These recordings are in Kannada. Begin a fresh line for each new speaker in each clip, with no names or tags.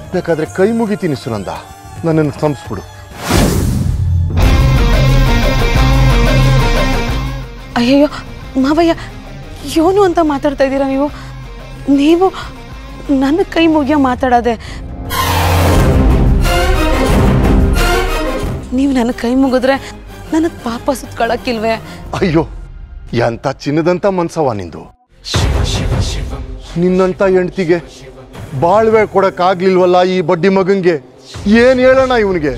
ಬೇಕಾದ್ರೆ ಕೈ ಮುಗಿತೀನಿ ಸುನಂದ ನನ್ನನ್ನು ಕ್ಷಮಿಸ್ಬಿಡು
ಅಯ್ಯಯ್ಯೋ ಮಾವಯ್ಯ ಯೋನು ಅಂತ ಮಾತಾಡ್ತಾ ಇದ್ದೀರಾ ನೀವು ನೀವು ನನ್ನ ಕೈ ಮುಗಿಯೋ ಮಾತಾಡೋದೆ ನೀವು ನನ್ನ ಕೈ ಮುಗಿದ್ರೆ ನನಗೆ ಪಾಪ ಸುತ್ಕೊಳಕ್ಕಿಲ್ವೇ
ಅಯ್ಯೋ ಎಂತ ಚಿನ್ನದಂತ ಮನ್ಸವ ನಿಂದು ನಿನ್ನಂತ ಹೆಂಡ್ತಿಗೆ ಬಾಳ್ವೆ ಕೊಡಕ್ಕಾಗ್ಲಿಲ್ವಲ್ಲ ಈ ಬಡ್ಡಿ ಮಗಂಗೆ ಏನ್ ಹೇಳೋಣ ಇವನಿಗೆ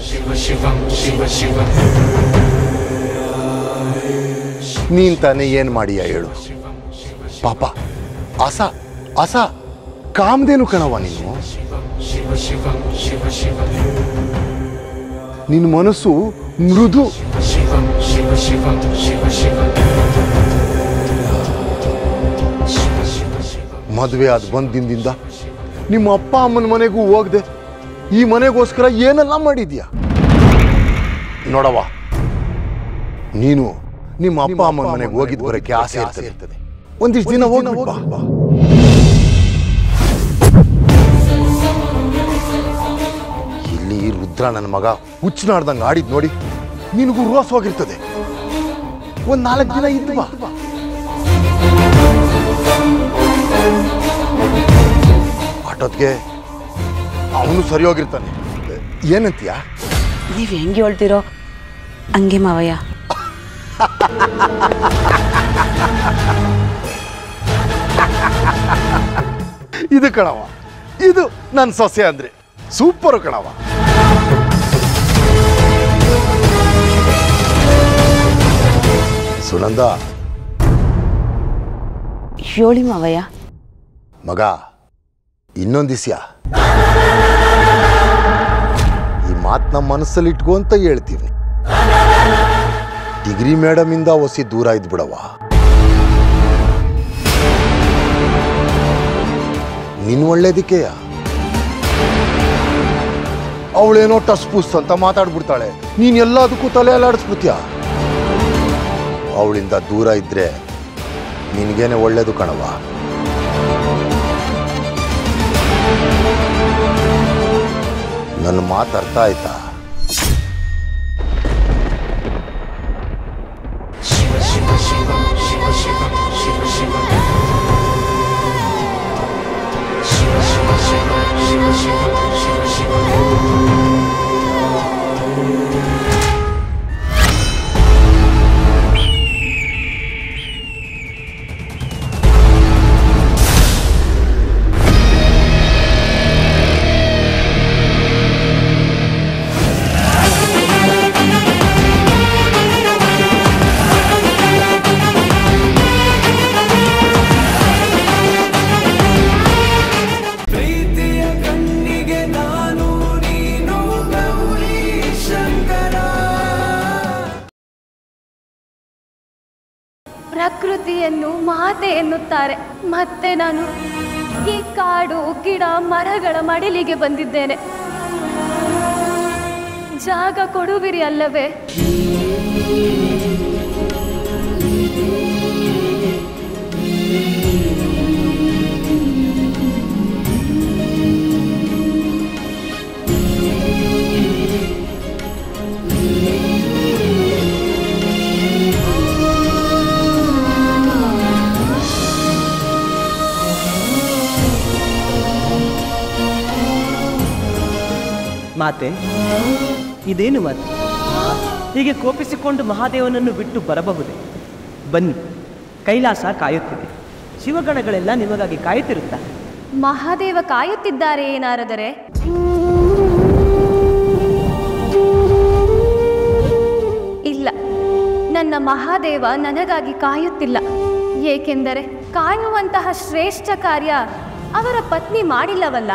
ನೀನ್ ತಾನೇ ಏನ್ ಮಾಡಿಯ ಹೇಳು ಪಾಪ ಅಸ ಅಸ ಕಾಮ್ದೇನು ಕಣವ ನೀನು ನಿನ್ನ ಮನಸ್ಸು ಮೃದು ಮದುವೆ ಆದ ಬಂದ ದಿನದಿಂದ ನಿಮ್ಮ ಅಪ್ಪ ಅಮ್ಮನ ಮನೆಗೂ ಹೋಗದೆ ಈ ಮನೆಗೋಸ್ಕರ ಏನೆಲ್ಲ ಮಾಡಿದ್ಯಾ ನೋಡವ್ವ ನೀನು ನಿಮ್ಮ ಅಪ್ಪ ಅಮ್ಮನ ಮನೆಗೆ ಹೋಗಿದ್ ಬರೋಕ್ಕೆ ಆಸೆ ಇರ್ತದೆ ಒಂದಿಷ್ಟು ದಿನ ಹೋಗಿ ಬಾ ಇಲ್ಲಿ ರುದ್ರ ನನ್ನ ಮಗ ಹುಚ್ಚನಾಡ್ದಂಗೆ ಆಡಿದ್ ನೋಡಿ ನಿನಗೂ ರೋಸವಾಗಿರ್ತದೆ ಒಂದ್ ನಾಲ್ಕು ದಿನ ಇದ್ದು ಬಾ ಆಟೋದ್ಗೆ ಅವನು ಸರಿ ಹೋಗಿರ್ತಾನೆ ಏನಂತೀಯ
ನೀವು ಹೆಂಗೆ ಹೇಳ್ತಿರೋ ಹಂಗೆ ಮಾವಯ್ಯ
ಇದು ಕಣವ ಇದು ನನ್ನ ಸೊಸೆ ಅಂದ್ರೆ ಸೂಪರ್ ಕಣವ ಸುನಂದ
ಹೇಳಿ ಮಾವಯ್ಯ
ಮಗ ಇನ್ನೊಂದು ದಿಸ್ಯ ಈ ಮಾತು ನಮ್ಮ ಮನಸ್ಸಲ್ಲಿ ಇಟ್ಕೋ ಅಂತ ಹೇಳ್ತೀವಿ ಡಿಗ್ರಿ ಮೇಡಮ್ ಇಂದ ಒಸಿ ದೂರ ಇದ್ಬಿಡವ ನಿನ್ ಒಳ್ಳೇದಕ್ಕೆಯ ಅವಳೇನೋ ಟಸ್ ಪುಸ್ ಅಂತ ಮಾತಾಡ್ಬಿಡ್ತಾಳೆ ನೀನ್ ಎಲ್ಲದಕ್ಕೂ ತಲೆ ಅಲ್ಲಾಡಿಸ್ಬಿಡ್ತೀಯ ಅವಳಿಂದ ದೂರ ಇದ್ರೆ ನಿನ್ಗೇನೆ ಒಳ್ಳೇದು ಕಣವ ನನ್ನ ಮಾತು ಅರ್ಥ ಆಯ್ತಾ
ಪ್ರೀತಿಯ ಕಣ್ಣಿಗೆ ನಾನು ನೀನು ಗೌರಿ ಶಂಕರ
ಪ್ರಕೃತಿಯನ್ನು ಮಾತೆ ಎನ್ನುತ್ತಾರೆ ಮತ್ತೆ ನಾನು ಈ ಕಾಡು ಗಿಡ ಮರಗಳ ಮಡಿಲಿಗೆ ಬಂದಿದ್ದೇನೆ ಜಾಗ ಕೊಡುವಿರಿ ಅಲ್ಲವೇ
ಮಾತೆ ಇದೇನು ಮಾತೆ ಹೀಗೆ ಕೋಪಿಸಿಕೊಂಡು ಮಹಾದೇವನನ್ನು ಬಿಟ್ಟು ಬರಬಹುದೇ ಬನ್ನಿ ಕೈಲಾಸ ಕಾಯುತ್ತಿದೆ ಶಿವಗಣಗಳೆಲ್ಲ ನಿಮಗಾಗಿ ಕಾಯುತ್ತಿರುತ್ತಾರೆ
ಮಹಾದೇವ ಕಾಯುತ್ತಿದ್ದಾರೆ ಏನಾರದರೆ ಇಲ್ಲ ನನ್ನ ಮಹಾದೇವ ನನಗಾಗಿ ಕಾಯುತ್ತಿಲ್ಲ ಏಕೆಂದರೆ ಕಾಯುವಂತಹ ಶ್ರೇಷ್ಠ ಕಾರ್ಯ ಅವರ ಪತ್ನಿ ಮಾಡಿಲ್ಲವಲ್ಲ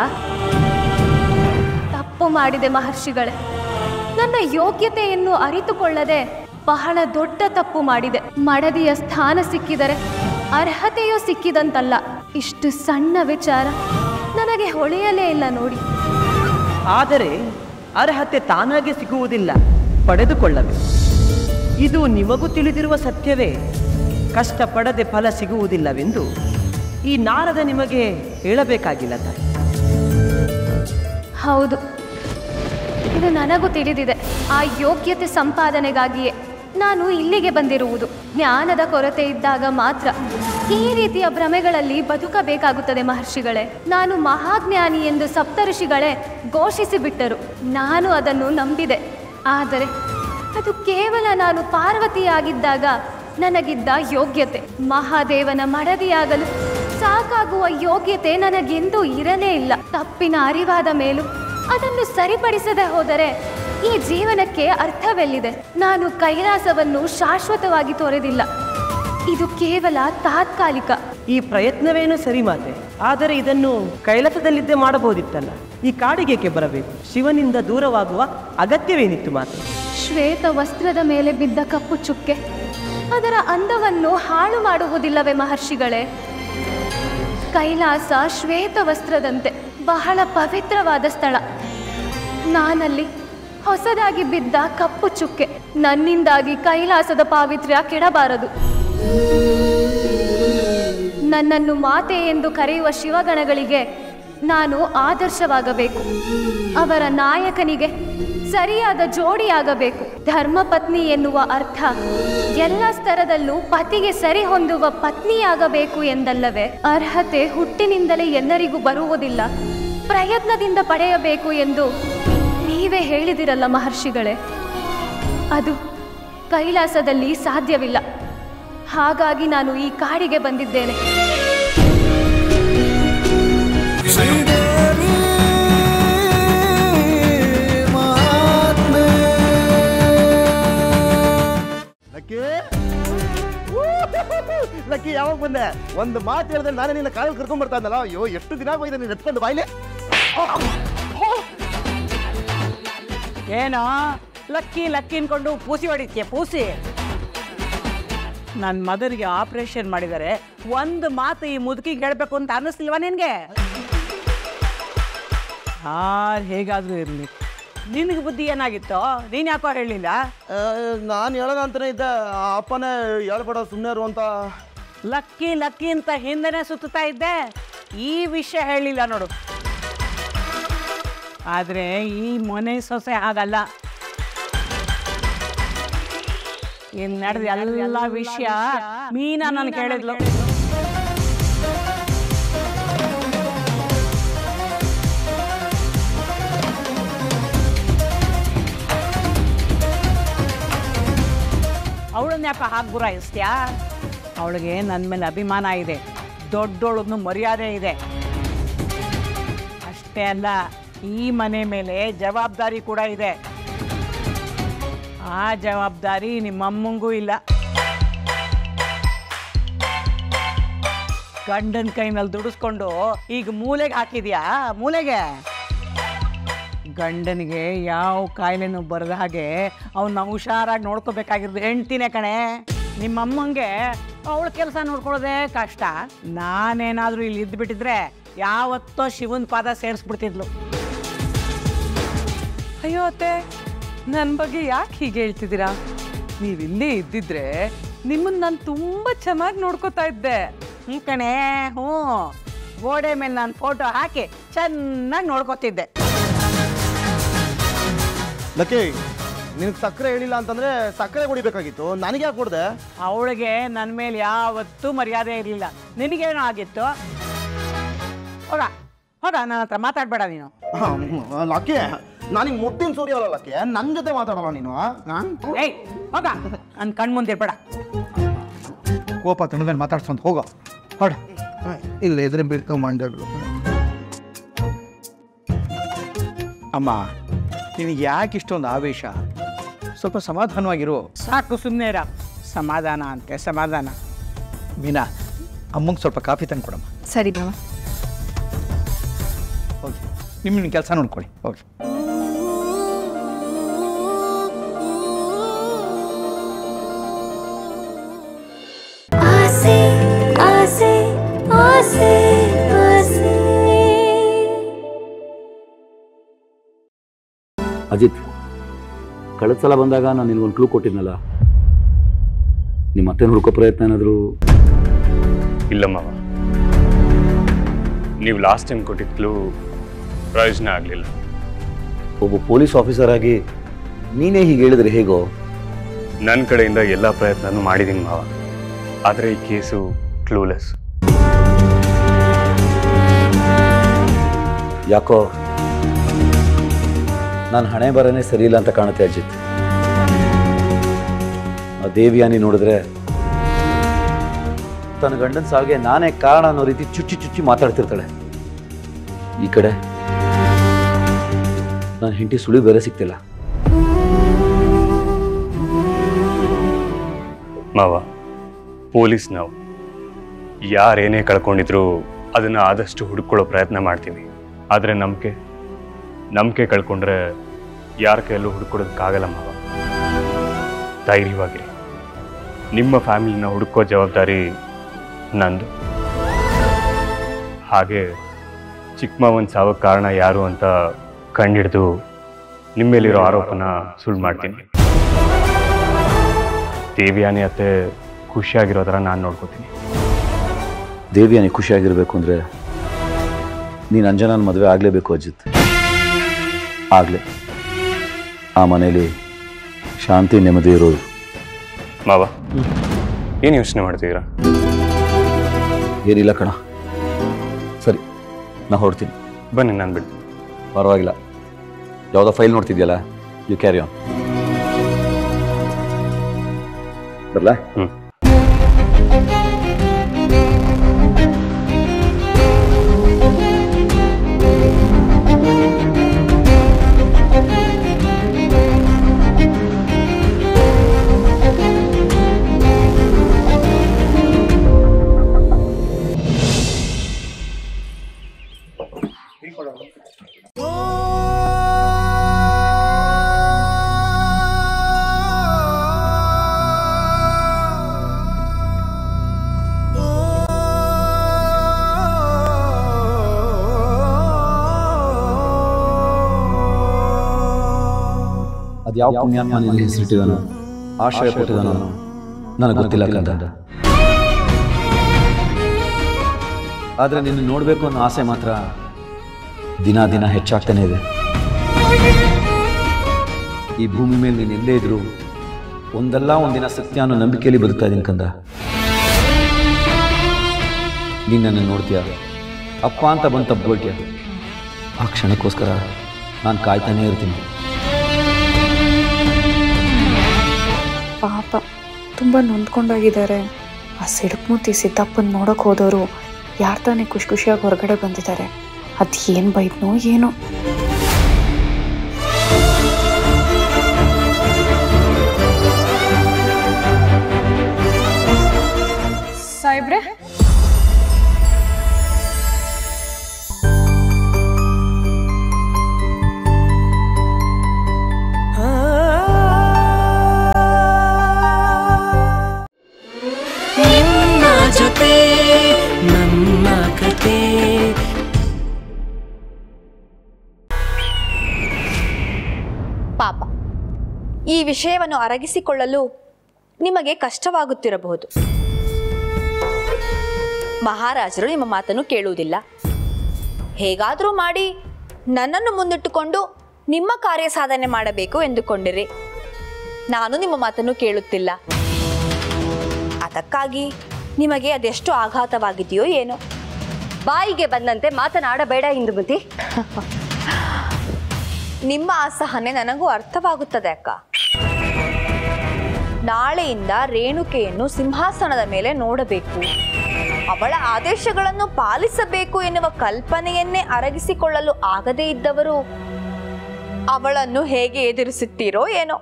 ತಪ್ಪು ಮಾಡಿದೆ ಮಹರ್ಷಿಗಳೇ ನನ್ನ ಯೋಗ್ಯತೆಯನ್ನು ಅರಿತುಕೊಳ್ಳದೆ ಬಹಳ ದೊಡ್ಡ ತಪ್ಪು ಮಾಡಿದೆ ಮಡದಿಯ ಸ್ಥಾನ ಸಿಕ್ಕಿದರೆ ಅರ್ಹತೆಯೂ ಸಿಕ್ಕಿದಂತಲ್ಲ ಇಷ್ಟು ಸಣ್ಣ ವಿಚಾರ ನನಗೆ ಹೊಳೆಯಲೇ ಇಲ್ಲ ನೋಡಿ
ಆದರೆ ಅರ್ಹತೆ ತಾನಾಗೆ ಸಿಗುವುದಿಲ್ಲ ಪಡೆದುಕೊಳ್ಳಬೇಕು ಇದು ನಿಮಗೂ ತಿಳಿದಿರುವ ಸತ್ಯವೇ ಕಷ್ಟಪಡದೆ ಫಲ ಸಿಗುವುದಿಲ್ಲವೆಂದು ಈ ನಾರದ ನಿಮಗೆ ಹೇಳಬೇಕಾಗಿಲ್ಲ ತಾಯಿ
ಹೌದು ಇದು ನನಗೂ ತಿಳಿದಿದೆ ಆ ಯೋಗ್ಯತೆ ಸಂಪಾದನೆಗಾಗಿಯೇ ನಾನು ಇಲ್ಲಿಗೆ ಬಂದಿರುವುದು ಜ್ಞಾನದ ಕೊರತೆ ಇದ್ದಾಗ ಮಾತ್ರ ಈ ರೀತಿಯ ಭ್ರಮೆಗಳಲ್ಲಿ ಬದುಕಬೇಕಾಗುತ್ತದೆ ಮಹರ್ಷಿಗಳೇ ನಾನು ಮಹಾಜ್ಞಾನಿ ಎಂದು ಸಪ್ತಋಷಿಗಳೇ ಘೋಷಿಸಿ ಬಿಟ್ಟರು ನಾನು ಅದನ್ನು ನಂಬಿದೆ ಆದರೆ ಅದು ಕೇವಲ ನಾನು ಪಾರ್ವತಿಯಾಗಿದ್ದಾಗ ನನಗಿದ್ದ ಯೋಗ್ಯತೆ ಮಹಾದೇವನ ಮಡದಿಯಾಗಲು ಸಾಕಾಗುವ ಯೋಗ್ಯತೆ ನನಗೆಂದೂ ಇರಲೇ ಇಲ್ಲ ತಪ್ಪಿನ ಅರಿವಾದ ಮೇಲೂ ಅದನ್ನು ಸರಿಪಡಿಸದೆ ಹೋದರೆ ಈ ಜೀವನಕ್ಕೆ ಅರ್ಥವೆಲ್ಲಿದೆ ನಾನು ಕೈಲಾಸವನ್ನು ಶಾಶ್ವತವಾಗಿ ತೊರೆದಿಲ್ಲ ಇದು ಕೇವಲ ತಾತ್ಕಾಲಿಕ
ಈ ಪ್ರಯತ್ನವೇನು ಸರಿ ಮಾತೆ ಆದರೆ ಇದನ್ನು ಕೈಲಾಸದಲ್ಲಿದ್ದೇ ಮಾಡಬಹುದಿತ್ತಲ್ಲ ಈ ಕಾಡಿಗೇಕೆ ಬರಬೇಕು ಶಿವನಿಂದ ದೂರವಾಗುವ ಅಗತ್ಯವೇನಿತ್ತು ಮಾತೆ
ಶ್ವೇತ ವಸ್ತ್ರದ ಮೇಲೆ ಬಿದ್ದ ಕಪ್ಪು ಚುಕ್ಕೆ ಅದರ ಅಂದವನ್ನು ಹಾಳು ಮಾಡುವುದಿಲ್ಲವೇ ಮಹರ್ಷಿಗಳೇ ಕೈಲಾಸ ಶ್ವೇತ ವಸ್ತ್ರದಂತೆ ಬಹಳ ಪವಿತ್ರವಾದ ಸ್ಥಳ ನಾನಲ್ಲಿ ಹೊಸದಾಗಿ ಬಿದ್ದ ಕಪ್ಪು ಚುಕ್ಕೆ ನನ್ನಿಂದಾಗಿ ಕೈಲಾಸದ ಪಾವಿತ್ರ್ಯ ಕೆಡಬಾರದು ನನ್ನನ್ನು ಮಾತೆ ಎಂದು ಕರೆಯುವ ಶಿವಗಣಗಳಿಗೆ ನಾನು ಆದರ್ಶವಾಗಬೇಕು ಅವರ ನಾಯಕನಿಗೆ ಸರಿಯಾದ ಜೋಡಿಯಾಗಬೇಕು ಧರ್ಮಪತ್ನಿ ಎನ್ನುವ ಅರ್ಥ ಎಲ್ಲ ಸ್ತರದಲ್ಲೂ ಪತಿಗೆ ಸರಿ ಹೊಂದುವ ಪತ್ನಿಯಾಗಬೇಕು ಎಂದಲ್ಲವೇ ಅರ್ಹತೆ ಹುಟ್ಟಿನಿಂದಲೇ ಎಲ್ಲರಿಗೂ ಬರುವುದಿಲ್ಲ ಪ್ರಯತ್ನದಿಂದ ಪಡೆಯಬೇಕು ಎಂದು ನೀವೇ ಹೇಳಿದಿರಲ್ಲ ಮಹರ್ಷಿಗಳೇ ಅದು ಕೈಲಾಸದಲ್ಲಿ ಸಾಧ್ಯವಿಲ್ಲ ಹಾಗಾಗಿ ನಾನು ಈ ಕಾಡಿಗೆ ಬಂದಿದ್ದೇನೆ
ಶ್ರೀದೇವಿ ಮಹಾತ್ಮೆ
ಲಕ್ಕಿ ಲಕ್ಕಿ ಯಾವಾಗ ಬಂದೆ ಒಂದು ಮಾತು ಹೇಳಿದ್ರೆ ನಾನೇ ನಿನ್ನ ಕಾಲಲ್ಲಿ ಕರ್ಕೊಂಡ್ ಬರ್ತಾ ಇದ್ದಲ್ಲ ಅಯ್ಯೋ ಎಷ್ಟು ದಿನ ಆಗೋಯ್ತು ನೀನು ಎತ್ಕೊಂಡು ಬಾಯ್ಲೆ
ಏನೋ ಲಕ್ಕಿ ಲಕ್ಕಿ ಅನ್ಕೊಂಡು ಪೂಸಿ ಹೊಡಿತೀಯ ಪೂಸಿ ನನ್ನ ಮದರಿಗೆ ಆಪರೇಷನ್ ಮಾಡಿದ್ದಾರೆ ಒಂದು ಮಾತು ಈ ಮುದುಕಿಗೆ ಹೇಳಬೇಕು ಅಂತ ಅನ್ನಿಸ್ಲಿಲ್ವಾ ನಿನಗೆ ಯಾರು ಹೇಗಾದರೂ ಇರಲಿ ನಿನಗೆ ಬುದ್ಧಿ ಏನಾಗಿತ್ತೋ ನೀನು ಯಾಕೋ ಹೇಳಲಿಲ್ಲ
ನಾನು ಹೇಳೋಣ ಅಂತಾನೆ ಇದ್ದೆ ಆ ಅಪ್ಪನೇ ಹೇಳ್ಬೇಡ ಸುಮ್ಮನೆ ಇರು ಅಂತ
ಲಕ್ಕಿ ಲಕ್ಕಿ ಅಂತ ಹಿಂದೆನೇ ಸುತ್ತಾ ಇದ್ದೆ ಈ ವಿಷಯ ಹೇಳಿಲ್ಲ ನೋಡು ಆದರೆ ಈ ಮನೆ ಸೊಸೆ ಹಾಗಲ್ಲ ಇನ್ ನಡೆದ ಎಲ್ಲ ವಿಷಯ ಮೀನಾ ನನ್ ಕೇಳಿದ್ಲು ಅವಳನ್ನ ಯಾಕೆ ಹಾಗೆ ಗುರಾಯಿಸ್ತ್ಯಾ ಅವಳಿಗೆ ನನ್ನ ಮೇಲೆ ಅಭಿಮಾನ ಇದೆ ದೊಡ್ಡೋಳನ್ನು ಮರ್ಯಾದೆ ಇದೆ ಅಷ್ಟೇ ಅಲ್ಲ ಈ ಮನೆ ಮೇಲೆ ಜವಾಬ್ದಾರಿ ಕೂಡ ಇದೆ ಆ ಜವಾಬ್ದಾರಿ ನಿಮ್ಮಮ್ಮಂಗೂ ಇಲ್ಲ ಗಂಡನ ಕೈನಲ್ಲಿ ದುಡಿಸ್ಕೊಂಡು ಈಗ ಮೂಲೆಗೆ ಹಾಕಿದ್ಯಾ ಮೂಲೆಗೆ ಗಂಡನಿಗೆ ಯಾವ ಕಾಯಿಲೆನೂ ಬರದ ಹಾಗೆ ಅವನ್ನ ಹುಷಾರಾಗಿ ನೋಡ್ಕೋಬೇಕಾಗಿರೋದು ಹೆಂಡ್ತಿನೇ ಕಣೆ ನಿಮ್ಮಮ್ಮಂಗೆ ಅವಳ ಕೆಲಸ ನೋಡ್ಕೊಳ್ಳೋದೇ ಕಷ್ಟ ನಾನೇನಾದರೂ ಇಲ್ಲಿ ಇದ್ಬಿಟ್ಟಿದ್ರೆ ಯಾವತ್ತೋ ಶಿವನ ಪಾದ ಸೇರಿಸ್ಬಿಡ್ತಿದ್ಲು
ಅಯ್ಯೋ ಅತ್ತೆ ನನ್ನ ಬಗ್ಗೆ ಯಾಕೆ ಹೀಗೆ ಹೇಳ್ತಿದ್ದೀರಾ ನೀವು ಇಲ್ಲೇ ಇದ್ದಿದ್ರೆ ನಿಮ್ಮನ್ನ ನಾನು ತುಂಬ ಚೆನ್ನಾಗಿ ನೋಡ್ಕೋತಾ ಇದ್ದೆ
ಹ್ಞೂ ಕಣೆ ಹ್ಞೂ ಗೋಡೆ ಮೇಲೆ ನಾನು ಫೋಟೋ ಹಾಕಿ ಚೆನ್ನಾಗಿ ನೋಡ್ಕೊತಿದ್ದೆ
ಲಕ್ಕಿ ನಿನಗೆ ಸಕ್ಕರೆ ಹೇಳಿಲ್ಲ ಅಂತಂದ್ರೆ ಸಕ್ಕರೆ ಕುಡಿಬೇಕಾಗಿತ್ತು ನನಗೆ ಯಾಕೆ ಕೊಡ್ದೆ
ಅವಳಿಗೆ ನನ್ನ ಮೇಲೆ ಯಾವತ್ತೂ ಮರ್ಯಾದೆ ಇರಲಿಲ್ಲ ನಿನಗೇನೋ ಆಗಿತ್ತು ಹೋಗ ಹೋಗ ನನ್ನ ಹತ್ರ ಮಾತಾಡಬೇಡ ನೀನು
ಲಕ್ಕಿ ನನಗೆ ಮುದ್ದಿನ ಸೂರ್ಯ ಅಲ್ಲ ಲಕ್ಕಿ ನನ್ನ ಜೊತೆ ಮಾತಾಡಲ್ಲ ನೀನು
ಏಯ್ ಹೋಗ ನನ್ನ ಕಣ್ಮುಂದೆ ಇರ್ಬೇಡ
ಕೋಪ ತಣ್ಣದಲ್ಲಿ ಮಾತಾಡ್ಸ್ಕೊಂತ ಹೋಗೋ ಹೊಡ ಇಲ್ಲ ಎದುರು ಬೀಳ್ತಾವ ಮಂಡ್ಯಗಳು ಅಮ್ಮ ನಿನಗೆ ಯಾಕೆ ಇಷ್ಟೊಂದು ಆವೇಶ ಸ್ವಲ್ಪ ಸಮಾಧಾನವಾಗಿರು
ಸಾಕು ಸುಮ್ಮನೆ ಇರ ಸಮಾಧಾನ ಅಂತೆ ಸಮಾಧಾನ
ಮೀನಾ ಅಮ್ಮಂಗೆ ಸ್ವಲ್ಪ ಕಾಫಿ ತಂದು ಕೊಡಮ್ಮ
ಸರಿ ಬಾವ
ಹೋಗಿ ನಿಮ್ಮ ನಿಮ್ಮ ಕೆಲಸ ನೋಡ್ಕೊಳ್ಳಿ ಹೋಗಿ
ಆಸೆ ಆಸೆ ಆಸೆ ಆಸೆ
ಅಜಿತ್ ಕಳೆದ ಸಲ ಬಂದಾಗ ನಾನು ನಿನ್ಗೊಂದು ಕ್ಲೂ ಕೊಟ್ಟಿದ್ನಲ್ಲ ನಿಮ್ಮ ಮತ್ತೆ ಹುಡುಕೋ ಪ್ರಯತ್ನ ಏನಾದರೂ
ಇಲ್ಲ ಮಾವ ನೀವು ಲಾಸ್ಟ್ ಟೈಮ್ ಕೊಟ್ಟಿದ್ಲು ಪ್ರಯೋಜನ ಆಗಲಿಲ್ಲ
ಒಬ್ಬ ಪೊಲೀಸ್ ಆಫೀಸರ್ ಆಗಿ ನೀನೇ ಹೀಗೆ ಹೇಳಿದ್ರೆ ಹೇಗೋ
ನನ್ನ ಕಡೆಯಿಂದ ಎಲ್ಲ ಪ್ರಯತ್ನನೂ ಮಾಡಿದ್ದೀನಿ ಮಾವ ಆದರೆ ಈ ಕೇಸು ಕ್ಲೂಲೆಸ್
ಯಾಕೋ ನಾನು ಹಣೆ ಬರನೇ ಸರಿ ಇಲ್ಲ ಅಂತ ಕಾಣುತ್ತೆ ಅಜಿತ್ ಆ ದೇವಿಯಾನಿ ನೋಡಿದ್ರೆ ತನ್ನ ಗಂಡನ ಸಾವಿಗೆ ನಾನೇ ಕಾರಣ ಅನ್ನೋ ರೀತಿ ಚುಚ್ಚಿ ಚುಚ್ಚಿ ಮಾತಾಡ್ತಿರ್ತಾಳೆ ಈ ಕಡೆ ನನ್ನ ಹೆಂಡತಿ ಸುಳಿ ಬೇರೆ ಸಿಗ್ತಿಲ್ಲ
ಮಾವ ಪೊಲೀಸ್ ನಾವು ಯಾರೇನೇ ಕಳ್ಕೊಂಡಿದ್ರು ಅದನ್ನು ಆದಷ್ಟು ಹುಡುಕೊಳ್ಳೋ ಪ್ರಯತ್ನ ಮಾಡ್ತೀವಿ ಆದರೆ ನಂಬಿಕೆ ನಂಬಿಕೆ ಕಳ್ಕೊಂಡ್ರೆ ಯಾರ ಕೈಯಲ್ಲೂ ಹುಡುಕೊಡೋದಕ್ಕಾಗಲ್ಲ ಮಾವ ಧೈರ್ಯವಾಗಿರಿ ನಿಮ್ಮ ಫ್ಯಾಮಿಲಿನ ಹುಡುಕೋ ಜವಾಬ್ದಾರಿ ನಂದು ಹಾಗೆ ಚಿಕ್ಕಮ್ಮವನ ಸಾವಕ್ಕೆ ಕಾರಣ ಯಾರು ಅಂತ ಕಂಡಿಡಿದು ನಿಮ್ಮ ಮೇಲಿರೋ ಆರೋಪನ ಸುಳ್ಳು ಮಾಡ್ತೀನಿ ದೇವಿಯಾನಿ ಅತ್ತೆ ಖುಷಿಯಾಗಿರೋ ಥರ ನಾನು ನೋಡ್ಕೋತೀನಿ
ದೇವಿಯಾನಿ ಖುಷಿಯಾಗಿರ್ಬೇಕು ಅಂದರೆ ನೀನು ಅಂಜನಾನ ಮದುವೆ ಆಗಲೇಬೇಕು ಅಜಿತ್ ಆಗಲೇ ಆ ಮನೇಲಿ ಶಾಂತಿ ನೆಮ್ಮದಿ ಇರೋದು
ಮಾವ ಏನು ಯೋಚನೆ ಮಾಡ್ತಿದ್ದೀರಾ
ಏನಿಲ್ಲ ಕಣ ಸರಿ ನಾ ಹೊರಡ್ತೀನಿ
ಬನ್ನಿ ನಾನು ಬಿಡ್ತೀನಿ
ಪರವಾಗಿಲ್ಲ ಯಾವುದೋ ಫೈಲ್ ನೋಡ್ತಿದ್ಯಲ್ಲ ಯು ಕ್ಯಾರಿ ಆನ್ ಬರಲಾ
ಹ್ಞೂ
ಅದು ಯಾವ ಪುಣ್ಯಾತ್ಮ ನಿನಗೆ ಹೆಸರಿಟ್ಟಿದಾನೋ ಆಶ್ರಯ ಕೊಟ್ಟಿದಾನೋ ನನಗೆ ಗೊತ್ತಿಲ್ಲ ಕಂದ ಆದರೆ ನಿನ್ನ ನೋಡಬೇಕು ಅನ್ನೋ ಆಸೆ ಮಾತ್ರ ದಿನ ದಿನ ಹೆಚ್ಚಾಗ್ತಾನೆ ಇದೆ ಈ ಭೂಮಿ ಮೇಲೆ ನೀನು ಎಲ್ಲೇ ಇದ್ರು ಒಂದಲ್ಲ ಒಂದಿನ ಸತ್ಯ ಅನ್ನೋ ನಂಬಿಕೆಯಲ್ಲಿ ಬದುಕ್ತಾ ಇದ್ದೀನಿ ಕಂದ ನೀನು ನನ್ನನ್ನು ನೋಡ್ತೀಯ ಅಪ್ಪ ಅಂತ ಬಂದು ತಪ್ಪಿಕೊಳ್ತೀಯ ಆ ಕ್ಷಣಕ್ಕೋಸ್ಕರ ನಾನು ಕಾಯ್ತಾನೇ ಇರ್ತೀನಿ
ಪಾಪ ತುಂಬ ನೊಂದ್ಕೊಂಡೋಗಿದ್ದಾರೆ ಆ ಸಿಡುಕ್ಮುತ್ತಿ ಸಿದ್ದಪ್ಪನ ನೋಡೋಕೆ ಹೋದವರು ಯಾರು ತಾನೇ ಖುಷಿ ಖುಷಿಯಾಗಿ ಹೊರಗಡೆ ಬಂದಿದ್ದಾರೆ ಅದು ಏನು ಬೈದ್ನೋ ಏನೋ
ಸಾಹೇಬ್ರೆ
ನಿನ್ನ ಜೊತೆ ನನ್ನ ಕತೆ
ಪಾಪ ಈ ವಿಷಯವನ್ನು ಅರಗಿಸಿಕೊಳ್ಳಲು ನಿಮಗೆ ಕಷ್ಟವಾಗುತ್ತಿರಬಹುದು ಮಹಾರಾಜರು ನಿಮ್ಮ ಮಾತನ್ನು ಕೇಳುವುದಿಲ್ಲ ಹೇಗಾದರೂ ಮಾಡಿ ನನ್ನನ್ನು ಮುಂದಿಟ್ಟುಕೊಂಡು ನಿಮ್ಮ ಕಾರ್ಯ ಸಾಧನೆ ಮಾಡಬೇಕು ಎಂದುಕೊಂಡಿರಿ ನಾನು ನಿಮ್ಮ ಮಾತನ್ನು ಕೇಳುತ್ತಿಲ್ಲ ಅದಕ್ಕಾಗಿ ನಿಮಗೆ ಅದೆಷ್ಟು ಆಘಾತವಾಗಿದೆಯೋ ಏನೋ
ಬಾಯಿಗೆ ಬಂದಂತೆ ಮಾತನಾಡಬೇಡ ಇಂದುಮತಿ
ನಿಮ್ಮ ಅಸಹನೆ ನನಗೂ ಅರ್ಥವಾಗುತ್ತದೆ ಅಕ್ಕ ನಾಳೆಯಿಂದ ರೇಣುಕೆಯನ್ನು ಸಿಂಹಾಸನದ ಮೇಲೆ ನೋಡಬೇಕು ಅವಳ ಆದೇಶಗಳನ್ನು ಪಾಲಿಸಬೇಕು ಎನ್ನುವ ಕಲ್ಪನೆಯನ್ನೇ ಅರಗಿಸಿಕೊಳ್ಳಲು ಆಗದೇ ಇದ್ದವರು ಅವಳನ್ನು ಹೇಗೆ ಎದುರಿಸುತ್ತೀರೋ ಏನೋ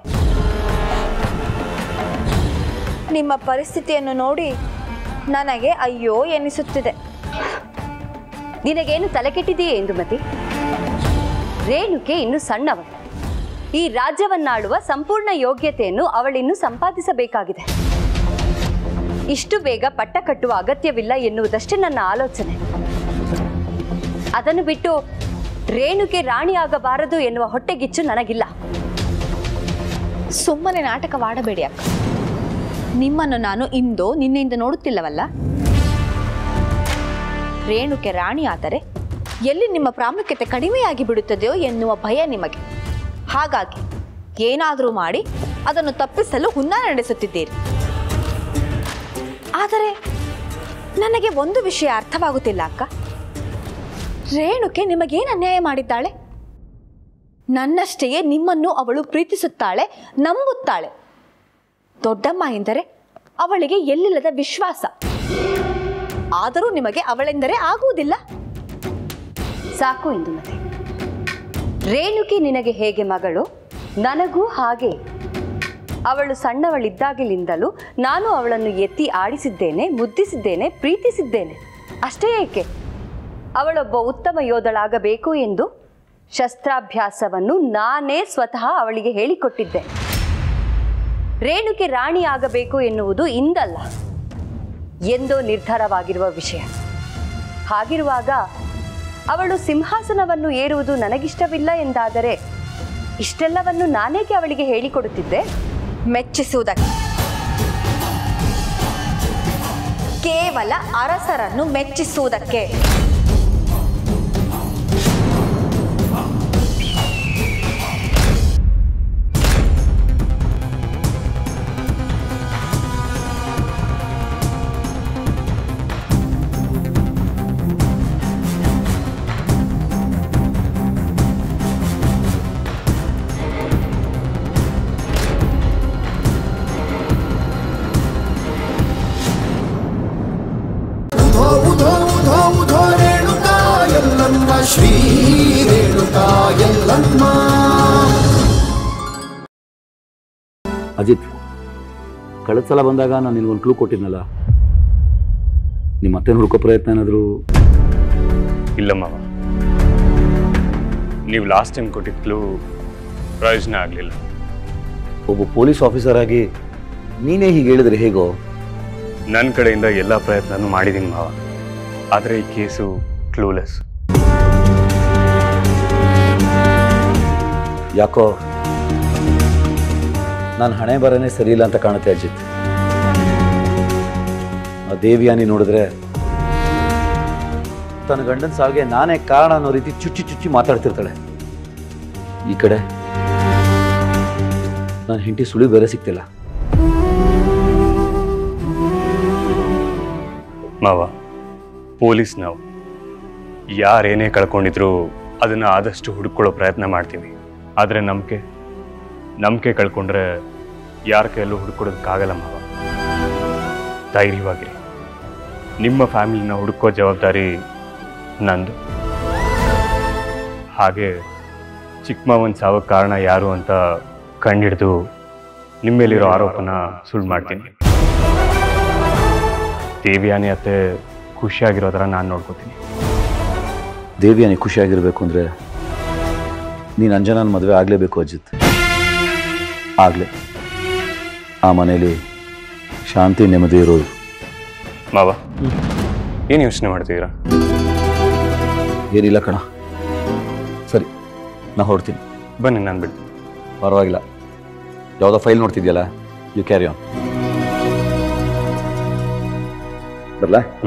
ನಿಮ್ಮ ಪರಿಸ್ಥಿತಿಯನ್ನು ನೋಡಿ ನನಗೆ ಅಯ್ಯೋ ಎನಿಸುತ್ತಿದೆ
ನಿನಗೇನು ತಲೆ ಕೆಟ್ಟಿದೆಯೇ ಇಂದುಮತಿ ರೇಣುಕೆ ಇನ್ನು ಸಣ್ಣವಳು ಈ ರಾಜ್ಯವನ್ನಾಳುವ ಸಂಪೂರ್ಣ ಯೋಗ್ಯತೆಯನ್ನು ಅವಳಿನ್ನು ಸಂಪಾದಿಸಬೇಕಾಗಿದೆ ಇಷ್ಟು ಬೇಗ ಪಟ್ಟ ಕಟ್ಟುವ ಅಗತ್ಯವಿಲ್ಲ ಎನ್ನುವುದಷ್ಟೇ ನನ್ನ ಆಲೋಚನೆ ಅದನ್ನು ಬಿಟ್ಟು ರೇಣುಕೆ ರಾಣಿಯಾಗಬಾರದು ಎನ್ನುವ ಹೊಟ್ಟೆಗಿಚ್ಚು ನನಗಿಲ್ಲ
ಸುಮ್ಮನೆ ನಾಟಕವಾಡಬೇಡಿ ಅಕ್ಕ ನಿಮ್ಮನ್ನು ನಾನು ಇಂದು ನಿನ್ನೆಯಿಂದ ನೋಡುತ್ತಿಲ್ಲವಲ್ಲ ರೇಣುಕೆ ರಾಣಿ ಆದರೆ ಎಲ್ಲಿ ನಿಮ್ಮ ಪ್ರಾಮುಖ್ಯತೆ ಕಡಿಮೆಯಾಗಿ ಬಿಡುತ್ತದೆಯೋ ಎನ್ನುವ ಭಯ ನಿಮಗೆ ಹಾಗಾಗಿ ಏನಾದರೂ ಮಾಡಿ ಅದನ್ನು ತಪ್ಪಿಸಲು ಹುನ್ನ ನಡೆಸುತ್ತಿದ್ದೀರಿ ಆದರೆ ನನಗೆ ಒಂದು ವಿಷಯ ಅರ್ಥವಾಗುತ್ತಿಲ್ಲ ಅಕ್ಕ ರೇಣುಕೆ ನಿಮಗೇನು ಅನ್ಯಾಯ ಮಾಡಿದ್ದಾಳೆ ನನ್ನಷ್ಟೆಯೇ ನಿಮ್ಮನ್ನು ಅವಳು ಪ್ರೀತಿಸುತ್ತಾಳೆ ನಂಬುತ್ತಾಳೆ ದೊಡ್ಡಮ್ಮ ಎಂದರೆ ಅವಳಿಗೆ ಎಲ್ಲಿಲ್ಲದ ವಿಶ್ವಾಸ ಆದರೂ ನಿಮಗೆ ಅವಳೆಂದರೆ ಆಗುವುದಿಲ್ಲ
ಸಾಕು ಇಂದುಮತಿ ರೇಣುಕಿ ನಿನಗೆ ಹೇಗೆ ಮಗಳು ನನಗೂ ಹಾಗೆ ಅವಳು ಸಣ್ಣವಳಿದ್ದಾಗಲಿಂದಲೂ ನಾನು ಅವಳನ್ನು ಎತ್ತಿ ಆಡಿಸಿದ್ದೇನೆ ಮುದ್ದಿಸಿದ್ದೇನೆ ಪ್ರೀತಿಸಿದ್ದೇನೆ ಅಷ್ಟೇ ಏಕೆ ಅವಳೊಬ್ಬ ಉತ್ತಮ ಯೋಧಳಾಗಬೇಕು ಎಂದು ಶಸ್ತ್ರಾಭ್ಯಾಸವನ್ನು ನಾನೇ ಸ್ವತಃ ಅವಳಿಗೆ ಹೇಳಿಕೊಟ್ಟಿದ್ದೆ ರೇಣುಕೆ ರಾಣಿ ಆಗಬೇಕು ಎನ್ನುವುದು ಇಂದಲ್ಲ ಎಂದೋ ನಿರ್ಧಾರವಾಗಿರುವ ವಿಷಯ ಹಾಗಿರುವಾಗ ಅವಳು ಸಿಂಹಾಸನವನ್ನು ಏರುವುದು ನನಗಿಷ್ಟವಿಲ್ಲ ಎಂದಾದರೆ ಇಷ್ಟೆಲ್ಲವನ್ನು ನಾನೇಕೆ ಅವಳಿಗೆ ಹೇಳಿಕೊಡುತ್ತಿದ್ದೆ
ಮೆಚ್ಚಿಸುವುದಕ್ಕೆ ಕೇವಲ ಅರಸರನ್ನು ಮೆಚ್ಚಿಸುವುದಕ್ಕೆ
ಉಧೋ ಉಧೋ ಉಧೋ ಉಧೋ ರೇಣುಕಾ ಎಲ್ಲಮ್ಮ ಶ್ರೀ ರೇಣುಕಾ ಎಲ್ಲಮ್ಮ
ಅಜಿತ್ ಕಳೆದ ಸಲ ಬಂದಾಗ ನಾನು ನಿನ್ಗೊಂದು ಕ್ಲೂ ಕೊಟ್ಟಿದ್ನಲ್ಲ ನಿಮ್ಮ ಮತ್ತೆ ಹುಡ್ಕೋ ಪ್ರಯತ್ನ ಏನಾದರೂ
ಇಲ್ಲ ಮಾವ ನೀವು ಲಾಸ್ಟ್ ಟೈಮ್ ಕೊಟ್ಟಿದ್ದ ಕ್ಲೂ ಪ್ರಯೋಜನ ಆಗಲಿಲ್ಲ
ಒಬ್ಬ ಪೊಲೀಸ್ ಆಫೀಸರ್ ಆಗಿ ನೀನೇ ಹೀಗೆ ಹೇಳಿದ್ರೆ ಹೇಗೋ
ನನ್ನ ಕಡೆಯಿಂದ ಎಲ್ಲ ಪ್ರಯತ್ನನೂ ಮಾಡಿದ್ದೀನಿ ಮಾವ ಆದರೆ ಈ ಕೇಸು ಕ್ಲೂಲೆಸ್
ಯಾಕೋ ನಾನು ಹಣೆ ಬರನೇ ಸರಿ ಇಲ್ಲ ಅಂತ ಕಾಣುತ್ತೆ ಅಜಿತ್ ಆ ದೇವಿಯಾನಿ ನೋಡಿದ್ರೆ ತನ್ನ ಗಂಡನ ಸಾವಿಗೆ ನಾನೇ ಕಾರಣ ಅನ್ನೋ ರೀತಿ ಚುಚ್ಚಿ ಚುಚ್ಚಿ ಮಾತಾಡ್ತಿರ್ತಾಳೆ ಈ ಕಡೆ ನನ್ನ ಹೆಂಡತಿ ಸುಳಿ ಬೇರೆ ಸಿಗ್ತಿಲ್ಲ
ಮಾವ ಪೊಲೀಸ್ ನಾವು ಯಾರೇನೇ ಕಳ್ಕೊಂಡಿದ್ರು ಅದನ್ನು ಆದಷ್ಟು ಹುಡುಕೊಳ್ಳೋ ಪ್ರಯತ್ನ ಮಾಡ್ತೀವಿ ಆದರೆ ನಂಬಿಕೆ ನಂಬಿಕೆ ಕಳ್ಕೊಂಡ್ರೆ ಯಾರ ಕೈಯಲ್ಲೂ ಹುಡುಕೊಡೋದಕ್ಕಾಗಲ್ಲ ಮಾವ ಧೈರ್ಯವಾಗಿರಿ ನಿಮ್ಮ ಫ್ಯಾಮಿಲಿನ ಹುಡುಕೋ ಜವಾಬ್ದಾರಿ ನಂದು ಹಾಗೆ ಚಿಕ್ಕಮ್ಮವನ ಸಾವಕ್ಕೆ ಕಾರಣ ಯಾರು ಅಂತ ಕಂಡಿಡಿದು ನಿಮ್ಮ ಮೇಲಿರೋ ಆರೋಪನ ಸುಳ್ಳು ಮಾಡ್ತೀನಿ ದೇವಿಯಾನಿ ಅತ್ತೆ ಖುಷಿಯಾಗಿರೋ ಥರ ನಾನು ನೋಡ್ಕೋತೀನಿ
ದೇವಿಯಾನಿ ಖುಷಿಯಾಗಿರ್ಬೇಕು ಅಂದರೆ ನೀನು ಅಂಜನಾನ ಮದುವೆ ಆಗಲೇಬೇಕು ಅಜಿತ್ ಆಗಲೇ ಆ ಮನೇಲಿ ಶಾಂತಿ ನೆಮ್ಮದಿ ಇರೋದು
ಮಾವ ಏನು ಯೋಚನೆ ಮಾಡ್ತಿದ್ದೀರಾ
ಏನಿಲ್ಲ ಕಣ ಸರಿ ನಾ ಹೊರಡ್ತೀನಿ
ಬನ್ನಿ ನಾನು ಬಿಡ್ತೀನಿ
ಪರವಾಗಿಲ್ಲ ಯಾವುದೋ ಫೈಲ್ ನೋಡ್ತಿದ್ಯಲ್ಲ ಯು ಕ್ಯಾರಿ ಆನ್ ಬರಲಾ
ಹ್ಞೂ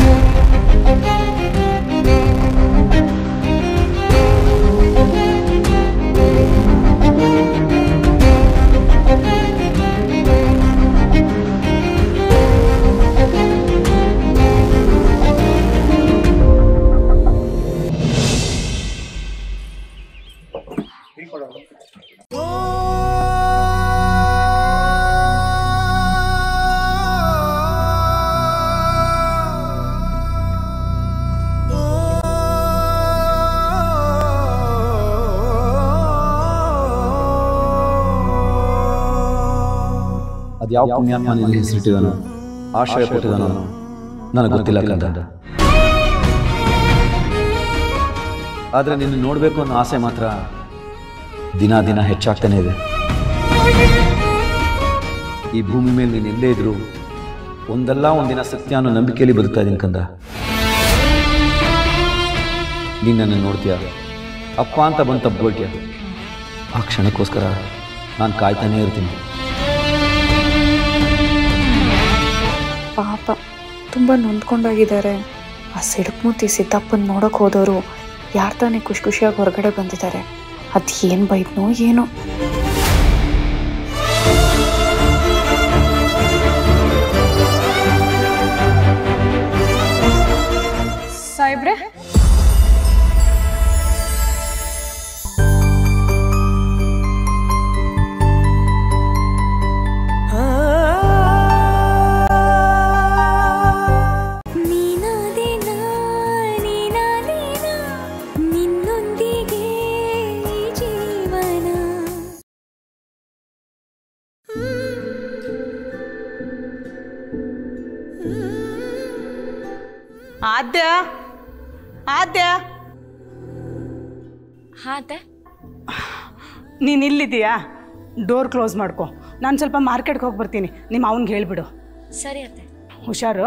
ಅದು ಯಾವ ಪುಣ್ಯಾತ್ಮ ನಿನಗೆ ಹೆಸರಿಟ್ಟಿದಾನೋ ಆಶ್ರಯ ಕೊಟ್ಟಿದಾನೋ ನನಗೆ ಗೊತ್ತಿಲ್ಲ ಕಂದ ಆದರೆ ನಿನ್ನ ನೋಡಬೇಕು ಅನ್ನೋ ಆಸೆ ಮಾತ್ರ ದಿನ ದಿನ ಹೆಚ್ಚಾಗ್ತಾನೆ ಇದೆ ಈ ಭೂಮಿ ಮೇಲೆ ನೀನು ಎಲ್ಲೇ ಇದ್ರು ಒಂದಲ್ಲ ಒಂದಿನ ಸತ್ಯ ಅನ್ನೋ ನಂಬಿಕೆಯಲ್ಲಿ ಬದುಕ್ತಾ ಇದ್ದೀನಿ ಕಂದ ನೀನು ನನ್ನನ್ನು ನೋಡ್ತೀಯ ಅಪ್ಪ ಅಂತ ಬಂದು ತಬ್ಕೊಳ್ತೀಯ ಆ ಕ್ಷಣಕ್ಕೋಸ್ಕರ ನಾನು ಕಾಯ್ತಾನೇ ಇರ್ತೀನಿ
ಪಾಪ ತುಂಬ ನೊಂದ್ಕೊಂಡಾಗಿದ್ದಾರೆ ಆ ಸಿಡುಕ್ಮೂತಿ ಸಿದ್ದಪ್ಪನ ನೋಡೋಕೆ ಹೋದವರು ಯಾರು ತಾನೇ ಖುಷಿ ಖುಷಿಯಾಗಿ ಹೊರಗಡೆ ಬಂದಿದ್ದಾರೆ ಅದು ಏನು ಬೈದ್ನೋ ಏನೋ
ಸಾಹೇಬ್ರೆ
ನೀನಾದೇನ ನೀನಾದೇನ ನಿನ್ನೊಂದಿಗೆ ಈ ಜೀವನ
ಆದ್ಯ ಆದ್ಯ
ಹಾತೆ
ನೀನು ಇಲ್ಲಿದೀಯಾ ಡೋರ್ ಕ್ಲೋಸ್ ಮಾಡ್ಕೊ ನಾನು ಸ್ವಲ್ಪ ಮಾರ್ಕೆಟ್ಗೆ ಹೋಗಿ ಬರ್ತೀನಿ ನಿಮ್ಮ ಅವನಿಗೆ ಹೇಳ್ಬಿಡು
ಸರಿ ಅತ್ತೆ
ಹುಷಾರು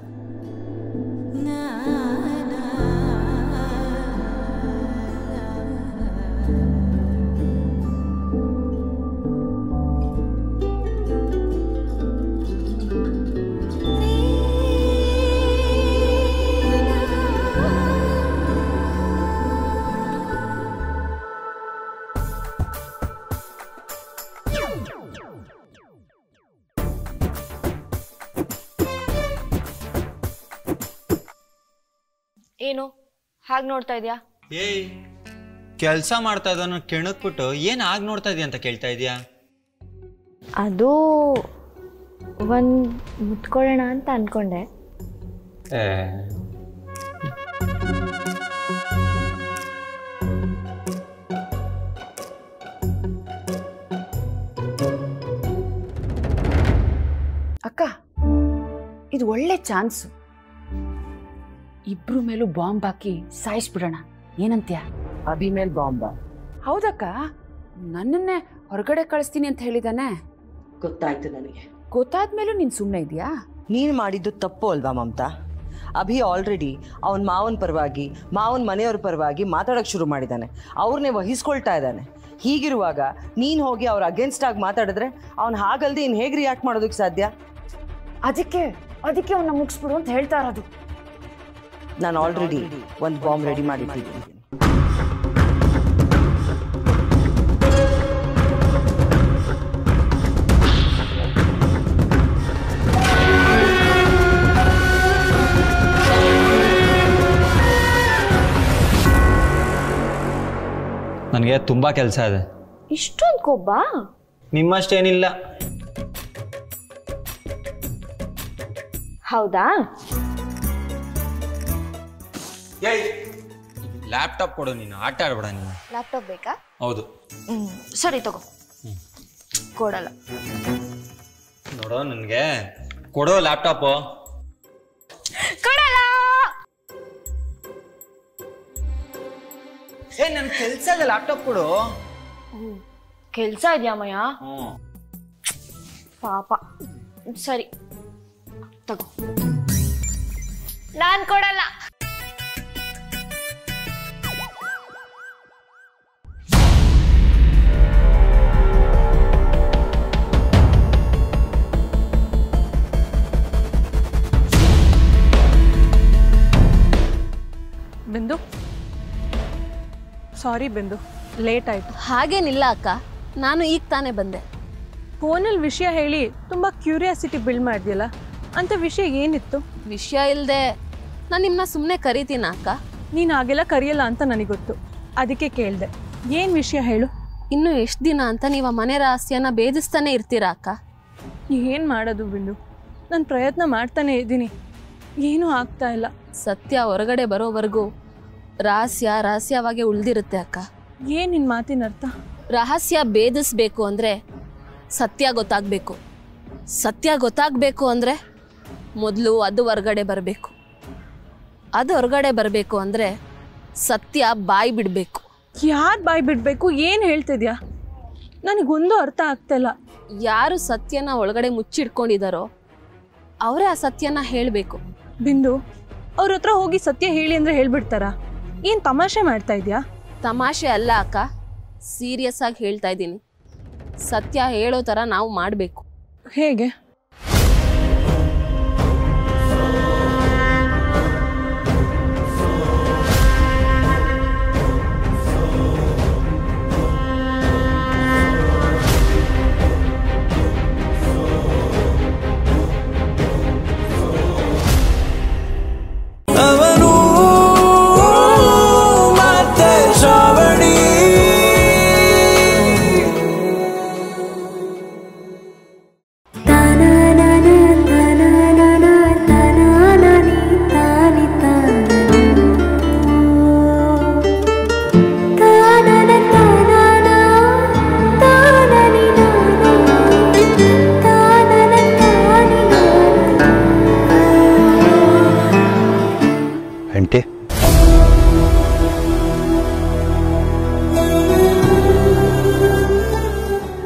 ಏನು ಹಾಗೆ ನೋಡ್ತಾ ಇದೆಯಾ
ಏಯ್ ಕೆಲಸ ಮಾಡ್ತಾ ಇದ್ದವನು ಕೆಣಕ್ಬಿಟ್ಟು ಏನು ಆಗ ನೋಡ್ತಾ ಇದೀಯ ಅಂತ ಕೇಳ್ತಾ ಇದೀಯಾ
ಅದು ಒಂದು ಮುಟ್ಕೊಳ್ಳೋಣ ಅಂತ ಅನ್ಕೊಂಡೆ
ಅಕ್ಕ ಇದು ಒಳ್ಳೆ ಚಾನ್ಸು ಇಬ್ರು ಮೇಲೂ ಬಾಂಬ್ ಹಾಕಿ ಸಾಯಿಸ್ಬಿಡೋಣ ಏನಂತ್ಯ
ಅಭಿ ಮೇಲ್ ಬಾಂಬ
ಹೌದಕ್ಕ ನನ್ನನ್ನೇ ಹೊರಗಡೆ ಕಳಿಸ್ತೀನಿ ಅಂತ ಹೇಳಿದಾನೆ
ಗೊತ್ತಾಯ್ತು ನನಗೆ
ಗೊತ್ತಾದ್ಮೇಲೂ ನೀನ್ ಸುಮ್ಮನೆ ಇದೆಯಾ
ನೀನು ಮಾಡಿದ್ದು ತಪ್ಪು ಅಲ್ವಾ ಮಮತಾ ಅಭಿ ಆಲ್ರೆಡಿ ಅವನ ಮಾವನ ಪರವಾಗಿ ಮಾವನ ಮನೆಯವ್ರ ಪರವಾಗಿ ಮಾತಾಡೋಕ್ಕೆ ಶುರು ಮಾಡಿದ್ದಾನೆ ಅವ್ರನ್ನೇ ವಹಿಸ್ಕೊಳ್ತಾ ಇದ್ದಾನೆ ಹೀಗಿರುವಾಗ ನೀನು ಹೋಗಿ ಅವ್ರ ಅಗೇನ್ಸ್ಟ್ ಆಗಿ ಮಾತಾಡಿದ್ರೆ ಅವ್ನು ಹಾಗಲ್ದೆ ಇನ್ನು ಹೇಗೆ ರಿಯಾಕ್ಟ್ ಮಾಡೋದಕ್ಕೆ ಸಾಧ್ಯ
ಅದಕ್ಕೆ ಅದಕ್ಕೆ ಅವನ್ನ ಮುಗಿಸ್ಬಿಡು ಅಂತ ಹೇಳ್ತಾ ಇರೋದು
ನಾನು ಆಲ್ರೆಡಿ ಒಂದು ಬಾಂಬ್ ರೆಡಿ ಮಾಡಿಟ್ಟಿದ್ದೀನಿ
ನನಗೆ ತುಂಬ ಕೆಲಸ ಇದೆ
ಇಷ್ಟೊಂದು ಕೊಬ್ಬ
ನಿಮ್ಮಷ್ಟೇನಿಲ್ಲ
ಹೌದಾ
ಲ್ಯಾಪ್ಟಾಪ್ ಕೊಡು ನೀನು ಆಟ ಆಡ್ಬೇಡ ನೀನು
ಲ್ಯಾಪ್ಟಾಪ್ ಬೇಕಾ
ಹೌದು
ಹ್ಮ್ ಸರಿ ತಗೋ ಕೊಡಲ್ಲ
ನೋಡು ನನಗೆ ಕೊಡೋ ಲ್ಯಾಪ್ಟಾಪು
ಕೊಡಲ್ಲ
ಏ ನನ್ನ ಕೆಲಸ ಇದೆ ಲ್ಯಾಪ್ಟಾಪ್ ಕೊಡು
ಕೆಲ್ಸ ಇದೆಯಮ್ಮಯ್ಯ ಪಾಪ ಸರಿ ತಗೋ ನಾನ್ ಕೊಡಲ್ಲ
ಬಿಂದು ಸಾರಿ ಬಿಂದು ಲೇಟ್ ಆಯಿತು
ಹಾಗೇನಿಲ್ಲ ಅಕ್ಕ ನಾನು ಈಗ ತಾನೇ ಬಂದೆ
ಫೋನಲ್ಲಿ ವಿಷಯ ಹೇಳಿ ತುಂಬ ಕ್ಯೂರಿಯಾಸಿಟಿ ಬಿಲ್ಡ್ ಮಾಡಿದ್ಯಲ್ಲ ಅಂತ ವಿಷಯ ಏನಿತ್ತು
ವಿಷಯ ಇಲ್ಲದೆ ನಾನು ನಿಮ್ಮನ್ನ ಸುಮ್ಮನೆ ಕರಿತೀನ ಅಕ್ಕ
ನೀನು ಹಾಗೆಲ್ಲ ಕರೆಯಲ್ಲ ಅಂತ ನನಗೆ ಗೊತ್ತು ಅದಕ್ಕೆ ಕೇಳಿದೆ ಏನು ವಿಷಯ ಹೇಳು
ಇನ್ನು ಎಷ್ಟು ದಿನ ಅಂತ ನೀವು ಆ ಮನೆ ರಹಸ್ಯನ ಭೇದಿಸ್ತಾನೆ ಇರ್ತೀರಾ ಅಕ್ಕ
ಏನು ಮಾಡೋದು ಬಿಂದು ನಾನು ಪ್ರಯತ್ನ ಮಾಡ್ತಾನೆ ಇದ್ದೀನಿ ಏನೂ ಆಗ್ತಾ ಇಲ್ಲ
ಸತ್ಯ ಹೊರಗಡೆ ಬರೋವರೆಗೂ ರಹಸ್ಯ ರಹಸ್ಯವಾಗಿ ಉಳಿದಿರುತ್ತೆ ಅಕ್ಕ
ಏನು ನಿನ್ನ ಮಾತಿನ ಅರ್ಥ
ರಹಸ್ಯ ಭೇದಿಸ್ಬೇಕು ಅಂದರೆ ಸತ್ಯ ಗೊತ್ತಾಗಬೇಕು ಸತ್ಯ ಗೊತ್ತಾಗಬೇಕು ಅಂದರೆ ಮೊದಲು ಅದು ಹೊರಗಡೆ ಬರಬೇಕು ಅದು ಹೊರಗಡೆ ಬರಬೇಕು ಅಂದರೆ ಸತ್ಯ ಬಾಯಿ ಬಿಡಬೇಕು
ಯಾರು ಬಾಯ್ ಬಿಡಬೇಕು ಏನು ಹೇಳ್ತಿದ್ಯಾ ನನಗೊಂದು ಅರ್ಥ ಆಗ್ತಾ ಇಲ್ಲ
ಯಾರು ಸತ್ಯನ ಒಳಗಡೆ ಮುಚ್ಚಿಡ್ಕೊಂಡಿದಾರೋ ಅವರೇ ಆ ಸತ್ಯನ ಹೇಳಬೇಕು
ಬಿಂದು ಅವ್ರ ಹತ್ರ ಹೋಗಿ ಸತ್ಯ ಹೇಳಿ ಅಂದರೆ ಹೇಳ್ಬಿಡ್ತಾರಾ ಏನು ತಮಾಷೆ ಮಾಡ್ತಾ ಇದೆಯಾ
ತಮಾಷೆ ಅಲ್ಲ ಅಕ್ಕ ಸೀರಿಯಸ್ ಆಗಿ ಹೇಳ್ತಾ ಇದ್ದೀನಿ ಸತ್ಯ ಹೇಳೋ ಥರ ನಾವು ಮಾಡಬೇಕು
ಹೇಗೆ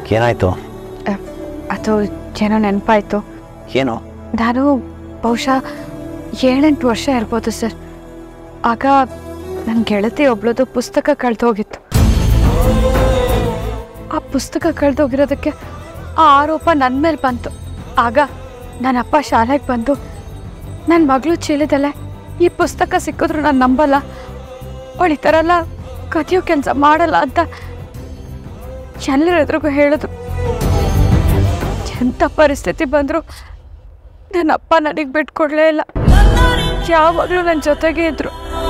ಏನಾಯ್ತು
ಅದು ಏನೋ ನೆನಪಾಯ್ತು
ಏನು
ನಾನು ಬಹುಶಃ ಏಳೆಂಟು ವರ್ಷ ಇರ್ಬೋದು ಸರ್ ಆಗ ನನ್ನ ಗೆಳತಿ ಒಬ್ಳದು ಪುಸ್ತಕ ಕಳೆದೋಗಿತ್ತು ಆ ಪುಸ್ತಕ ಕಳೆದೋಗಿರೋದಕ್ಕೆ ಆ ಆರೋಪ ನನ್ನ ಮೇಲೆ ಬಂತು ಆಗ ನನ್ನ ಅಪ್ಪ ಶಾಲೆಗೆ ಬಂದು ನನ್ನ ಮಗಳು ಚೀಲದಲ್ಲೇ ಈ ಪುಸ್ತಕ ಸಿಕ್ಕಿದ್ರು ನಾನು ನಂಬಲ್ಲ ಅವಳು ಈ ಥರ ಎಲ್ಲ ಕದಿಯೋ ಕೆಲಸ ಮಾಡಲ್ಲ ಅಂತ ಎಲ್ಲರ ಎದುರಿಗೂ ಹೇಳಿದ್ರು ಎಂಥ ಪರಿಸ್ಥಿತಿ ಬಂದರೂ ನನ್ನ ಅಪ್ಪ ನನಗೆ ಬಿಟ್ಕೊಡ್ಲೇ ಇಲ್ಲ ಯಾವಾಗಲೂ ನನ್ನ ಜೊತೆಗೆ ಇದ್ರು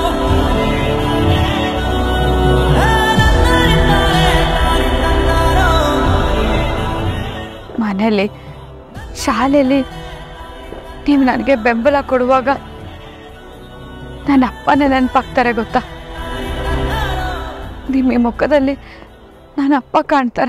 ಮನೇಲಿ ಶಾಲೆಯಲ್ಲಿ ನೀವು ನನಗೆ ಬೆಂಬಲ ಕೊಡುವಾಗ ನನ್ನ ಅಪ್ಪನೇ ನೆನಪಾಗ್ತಾರೆ ಗೊತ್ತಾ ನಿಮ್ಮ ಈ ಮುಖದಲ್ಲಿ ನನ್ನ ಅಪ್ಪ ಕಾಣ್ತಾರೆ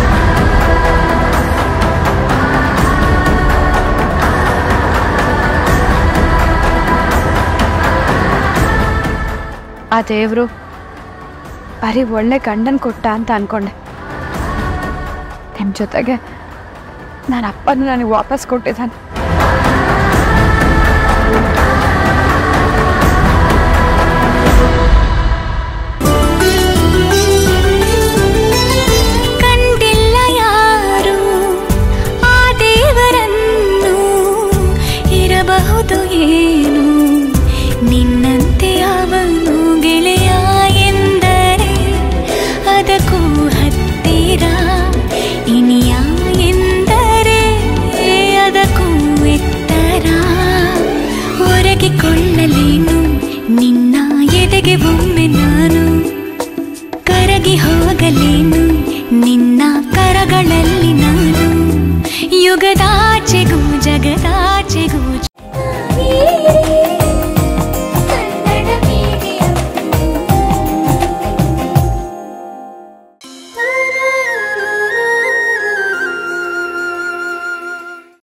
ಆ ದೇವರು ಬರೀ ಒಳ್ಳೆ ಗಂಡನ್ ಕೊಟ್ಟ ಅಂತ ಅನ್ಕೊಂಡೆ ನಿಮ್ಮ ಜೊತೆಗೆ ನನ್ನ ಅಪ್ಪನ ನನಗೆ ವಾಪಸ್ ಕೊಟ್ಟಿದ್ದಾನೆ
ಕಂಡಿಲ್ಲ ಯಾರು ಆ ದೇವರನ್ನು ಇರಬಹುದು ಏನು ನಿನ್ನಂತೆ ಅವನು ಗೆಳೆಯ ಎಂದರೆ ಅದಕ್ಕೂ ಹತ್ತಿರ ಇನಿಯ ಎಂದರೆ ಅದಕ್ಕೂ ಎತ್ತರ ಒರಗಿಕೊಳ್ಳಲೇನು ನಿನ್ನ ಎದೆಗೆ ಒಮ್ಮೆ ನಾನು ಕರಗಿ ಹೋಗಲೇನು ನಿನ್ನ ಕರಗಳಲ್ಲಿ ನಾನು ಯುಗದಾಚೆಗೂ ಜಗದಾಚೆಗೂ